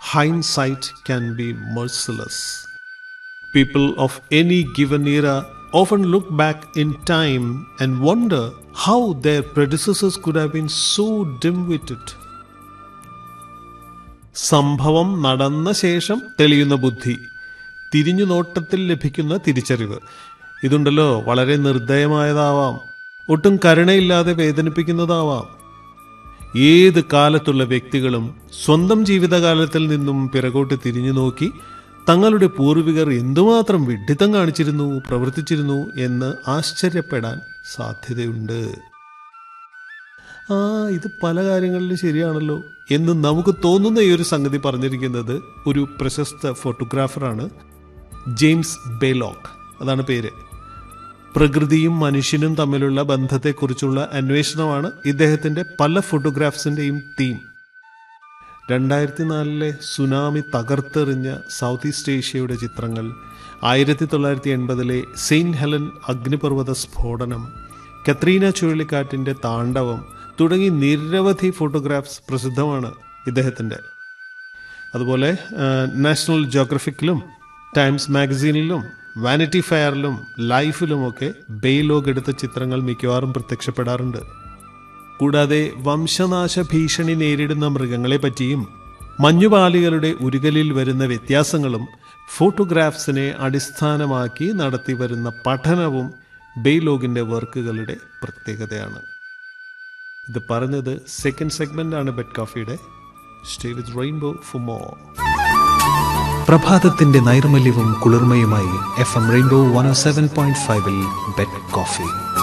hindsight can be merciless. People of any given era often look back in time and wonder how their predecessors could have been so dim-witted. സംഭവം നടന്ന ശേഷം തെളിയുന്ന ബുദ്ധി തിരിഞ്ഞു നോട്ടത്തിൽ ലഭിക്കുന്ന തിരിച്ചറിവ് ഇതുണ്ടല്ലോ വളരെ നിർദ്ദയമായതാവാം ഒട്ടും കരുണയില്ലാതെ വേദനിപ്പിക്കുന്നതാവാം ഏത് കാലത്തുള്ള വ്യക്തികളും സ്വന്തം ജീവിതകാലത്തിൽ നിന്നും പിറകോട്ട് തിരിഞ്ഞു നോക്കി തങ്ങളുടെ പൂർവികർ എന്തുമാത്രം വിഡ്ഢിത്തം കാണിച്ചിരുന്നു പ്രവർത്തിച്ചിരുന്നു എന്ന് ആശ്ചര്യപ്പെടാൻ സാധ്യതയുണ്ട് ആ ഇത് പല കാര്യങ്ങളിലും ശരിയാണല്ലോ എന്ന് നമുക്ക് തോന്നുന്ന ഈ ഒരു സംഗതി പറഞ്ഞിരിക്കുന്നത് ഒരു പ്രശസ്ത ഫോട്ടോഗ്രാഫറാണ് ജെയിംസ് ബേലോക്ക് അതാണ് പേര് പ്രകൃതിയും മനുഷ്യനും തമ്മിലുള്ള ബന്ധത്തെക്കുറിച്ചുള്ള അന്വേഷണമാണ് ഇദ്ദേഹത്തിന്റെ പല ഫോട്ടോഗ്രാഫ്സിന്റെയും തീം രണ്ടായിരത്തി നാലിലെ സുനാമി തകർത്തെറിഞ്ഞ സൗത്ത് ഈസ്റ്റ് ഏഷ്യയുടെ ചിത്രങ്ങൾ ആയിരത്തി തൊള്ളായിരത്തി എൺപതിലെ സെയിൻറ്റ് ഹെലൻ അഗ്നിപർവ്വത സ്ഫോടനം കത്രീന ചുഴലിക്കാറ്റിന്റെ താണ്ഡവം തുടങ്ങി നിരവധി ഫോട്ടോഗ്രാഫ്സ് പ്രസിദ്ധമാണ് ഇദ്ദേഹത്തിൻ്റെ അതുപോലെ നാഷണൽ ജോഗ്രഫിക്കിലും ടൈംസ് മാഗസീനിലും വാനിറ്റി ഫെയറിലും ലൈഫിലുമൊക്കെ ബെയ്ലോഗ് എടുത്ത ചിത്രങ്ങൾ മിക്കവാറും പ്രത്യക്ഷപ്പെടാറുണ്ട് കൂടാതെ വംശനാശ ഭീഷണി നേരിടുന്ന മൃഗങ്ങളെ പറ്റിയും മഞ്ഞുപാളികളുടെ ഉരുകലിൽ വരുന്ന വ്യത്യാസങ്ങളും ഫോട്ടോഗ്രാഫ്സിനെ അടിസ്ഥാനമാക്കി നടത്തി വരുന്ന പഠനവും ബെയ്ലോഗിൻ്റെ വർക്കുകളുടെ പ്രത്യേകതയാണ് ഇത് പറഞ്ഞത് സെക്കൻഡ് സെഗ്മെന്റ് ആണ് ബെഡ് കോഫിയുടെ stay with rainbow for more പ്രഭാതത്തിന്റെ നൈർമല്യവും കുളിർമയുമായി F M rainbow one seven point ഫൈവിൽ ബെഡ് കോഫി